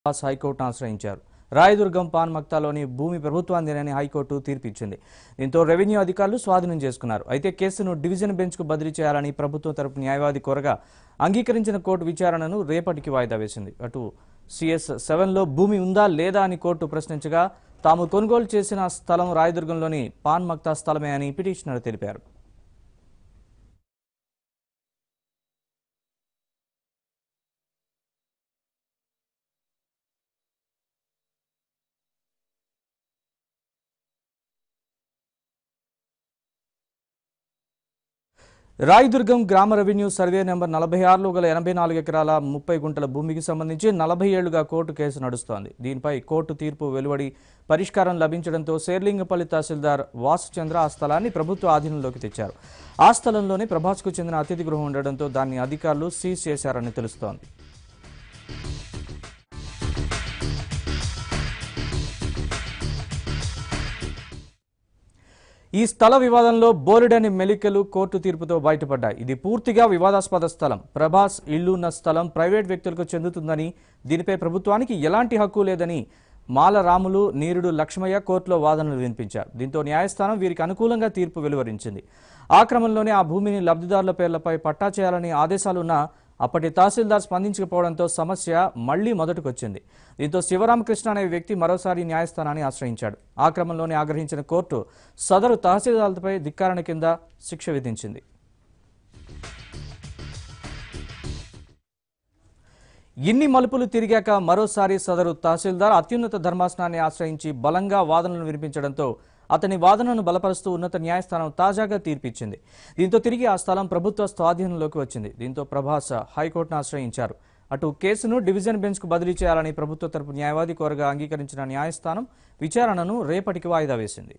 ప్రభాస్ హైకోర్టును ఆశ్రయించారు రాయదుర్గం పాన్ మక్తాలోని భూమి ప్రభుత్వాందేనని హైకోర్టు తీర్పిచ్చింది దీంతో రెవెన్యూ అధికారులు స్వాధీనం చేసుకున్నారు అయితే కేసును డివిజన్ బెంచ్కు బదిలీ చేయాలని ప్రభుత్వం తరపు న్యాయవాది కోరగా అంగీకరించిన కోర్టు విచారణను రేపటికి వాయిదా వేసింది అటు సిఎస్ సెవెన్లో భూమి ఉందా లేదా అని కోర్టు ప్రశ్నించగా తాము కొనుగోలు చేసిన స్థలం రాయదుర్గంలోని పాన్ మక్తా స్థలమే అని పిటిషనర్ తెలిపారు రాయదుర్గం గ్రామ రెవెన్యూ సర్వే నెంబర్ నలభై ఆరులో గల ఎనభై నాలుగు ఎకరాల ముప్పై గుంటల భూమికి సంబంధించి నలభై ఏళ్లుగా కోర్టు కేసు నడుస్తోంది దీనిపై కోర్టు తీర్పు వెలువడి పరిష్కారం లభించడంతో శేర్లింగపల్లి తహసీల్దార్ వాసుచంద్ర ఆ స్థలాన్ని ప్రభుత్వ ఆధీనంలోకి తెచ్చారు ఆ స్థలంలోనే ప్రభాస్కు చెందిన అతిథి గృహం ఉండడంతో దాన్ని అధికారులు సీజ్ చేశారని తెలుస్తోంది ఈ స్థల వివాదంలో బోలెడని మెలికలు కోర్టు తీర్పుతో బయటపడ్డాయి ఇది పూర్తిగా వివాదాస్పద స్థలం ప్రభాస్ ఇల్లు ఉన్న స్థలం ప్రైవేట్ వ్యక్తులకు చెందుతుందని దీనిపై ప్రభుత్వానికి ఎలాంటి హక్కు లేదని మాల రాములు నీరుడు లక్ష్మయ్య కోర్టులో వాదనలు వినిపించారు దీంతో న్యాయస్థానం వీరికి అనుకూలంగా తీర్పు వెలువరించింది ఆ క్రమంలోనే ఆ భూమిని లబ్ధిదారుల పేర్లపై పట్టా చేయాలని ఆదేశాలున్నా అప్పటి తహసీల్దార్ స్పందించకపోవడంతో సమస్య మళ్లీ మొదటికొచ్చింది దీంతో శివరామకృష్ణ అనే వ్యక్తి మరోసారి న్యాయస్థానాన్ని ఆశ్రయించాడు ఆ క్రమంలోనే ఆగ్రహించిన కోర్టు సదరు తహసీల్దార్లపై ధిక్కారణ కింద శిక్ష విధించింది ఇన్ని మలుపులు తిరిగాక మరోసారి సదరు తహసీల్దార్ అత్యున్నత ధర్మాసనాన్ని ఆశ్రయించి బలంగా వాదనలు వినిపించడంతో అతని వాదనను బలపరుస్తూ ఉన్నత న్యాయస్థానం తాజాగా తీర్పిచ్చింది దీంతో తిరిగి ఆ స్థలం ప్రభుత్వ స్వాధీనంలోకి వచ్చింది దీంతో ప్రభాస్ హైకోర్టును ఆశ్రయించారు అటు కేసును డివిజన్ బెంచ్కు బదిలీ చేయాలని ప్రభుత్వ తరపు న్యాయవాది కోరగా అంగీకరించిన న్యాయస్థానం విచారణను రేపటికి వాయిదా వేసింది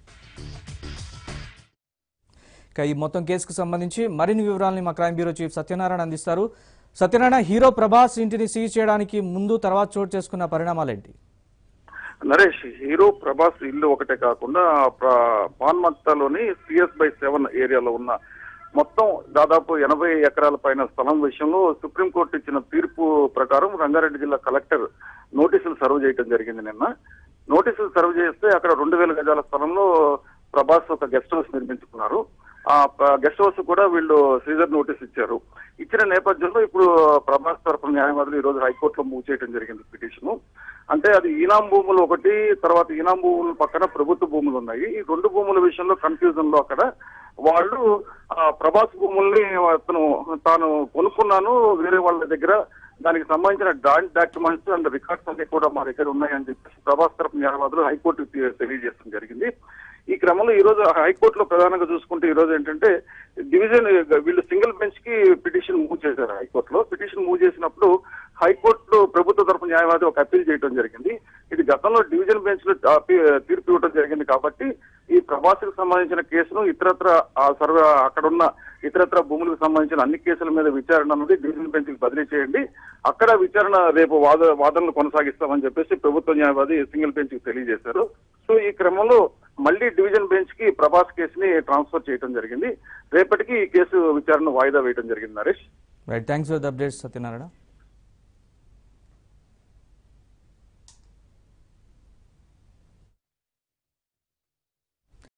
ఇక ఈ మొత్తం కేసుకు సంబంధించి మరిన్ని వివరాలని మా క్రైమ్ బ్యూరో చీఫ్ సత్యనారాయణ అందిస్తారు సత్యనారాయణ హీరో ప్రభాస్ ఇంటిని సీజ్ చేయడానికి ముందు తర్వాత చోటు చేసుకున్న పరిణామాలేంటి నరేష్ హీరో ప్రభాస్ ఇల్లు ఒకటే కాకుండా ప్ర- పాన్మక్తాలోని సిఎస్ బై సెవెన్ ఏరియాలో ఉన్న మొత్తం దాదాపు ఎనభై ఎకరాల పైన స్థలం విషయంలో సుప్రీంకోర్టు ఇచ్చిన తీర్పు ప్రకారం రంగారెడ్డి జిల్లా కలెక్టర్ నోటీసులు సర్వ్ చేయడం జరిగింది నిన్న నోటీసులు సర్వ్ చేస్తే అక్కడ రెండు వేల గజాల స్థలంలో ప్రభాస్ ఒక గెస్ట్ హౌస్ నిర్మించుకున్నారు ఆ ప- గెస్ట్ హౌస్ కూడా వీళ్ళు సీజర్ నోటీస్ ఇచ్చారు ఇచ్చిన నేపథ్యంలో ఇప్పుడు ప్రభాస్ తరఫున న్యాయవాదులు ఈ రోజు హైకోర్టులో మూవ్ చేయడం జరిగింది పిటిషన్ అంటే అది ఈనాం భూములు ఒకటి తర్వాత ఈనాం భూముల పక్కన ప్రభుత్వ భూములు ఉన్నాయి ఈ రెండు భూముల విషయంలో కన్ఫ్యూజన్ లో అక్కడ వాళ్ళు ఆ ప్రభాస్ భూముల్ని అతను తాను కొనుక్కున్నాను వేరే వాళ్ళ దగ్గర దానికి సంబంధించిన డాంట్ డాక్యుమెంట్స్ అండ్ రికార్డ్స్ అన్ని కూడా మా దగ్గర ఉన్నాయని చెప్పేసి ప్రభాస్ తరపు న్యాయవాదులు హైకోర్టుకు తె- తెలియజేయడం జరిగింది ఈ క్రమంలో ఈ రోజు హైకోర్టులో ప్రధానంగా చూసుకుంటే ఈ రోజు ఏంటంటే డివిజన్ వీళ్ళు సింగిల్ బెంచ్ కి పిటిషన్ మూవ్ చేశారు హైకోర్టులో పిటిషన్ మూవ్ చేసినప్పుడు హైకోర్టులో ప్రభుత్వ తరపు న్యాయవాది ఒక అప్పీల్ చేయడం జరిగింది ఇది గతంలో డివిజన్ బెంచ్ లో అప్పీ- తీర్పు ఇవ్వడం జరిగింది కాబట్టి ఈ ప్రభాస్కి సంబంధించిన కేసును ఇతరత్ర ఆ సర్వ అక్కడున్న ఇతరత్ర భూములకు సంబంధించిన అన్ని కేసుల మీద విచారణ అన్నది డివిజన్ బెంచ్ కి బదిలీ చేయండి అక్కడ విచారణ రేపు వాద వాదనలు కొనసాగిస్తామని చెప్పేసి ప్రభుత్వ న్యాయవాది సింగిల్ బెంచ్ కి తెలియజేశారు సో ఈ క్రమంలో మళ్ళీ డివిజన్ బెంచ్ కి ప్రభాస్ కేసుని ట్రాన్స్ఫర్ చేయడం జరిగింది రేపటికి ఈ కేసు విచారణ వాయిదా వేయడం జరిగింది Naresh right thanks for the updates Satyanarayana